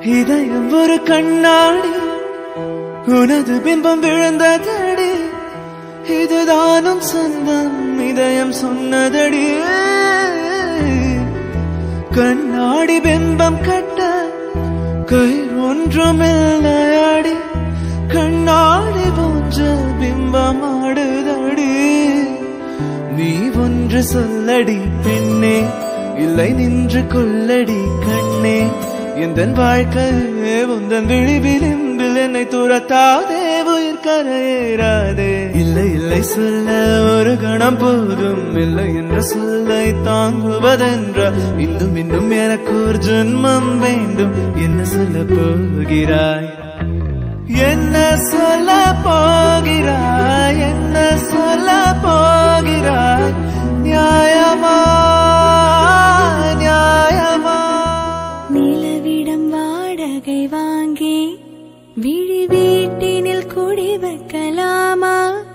இதயம் ஒரு கண்ணாடி உனது பிம்பம் விழுந்ததடி இதுதானும் சொந்தம் இதயம் சொன்னதடி கண்ணாடி பிம்பம் கட்ட கை ஒன்றுமில்லையாடி கண்ணாடி போன்ற பிம்பம் ஆடுதடி நீ ஒன்று சொல்லடி பெண்ணே இல்லை நின்று கொள்ளடி கண்ணே எந்த வாழ்க்கை உந்தன் விழி விளிம்பில் என்னை துரத்தாதே உயிர் கரையேறாதே இல்லை இல்லை சொல்ல ஒரு கணம் போதும் இல்லை என்ற சொல்லை தாங்குவதென்ற இன்னும் இன்னும் எனக்கு ஒரு ஜென்மம் வேண்டும் என்ன சொல்ல போகிறாய் என்ன சொல்ல போகிறாய் என்ன சொல்ல போகிறாய் நியாயமா நியாயமா நிலவிடம் வாடகை வாங்கி விழி வீட்டினில் குடி வைக்கலாமா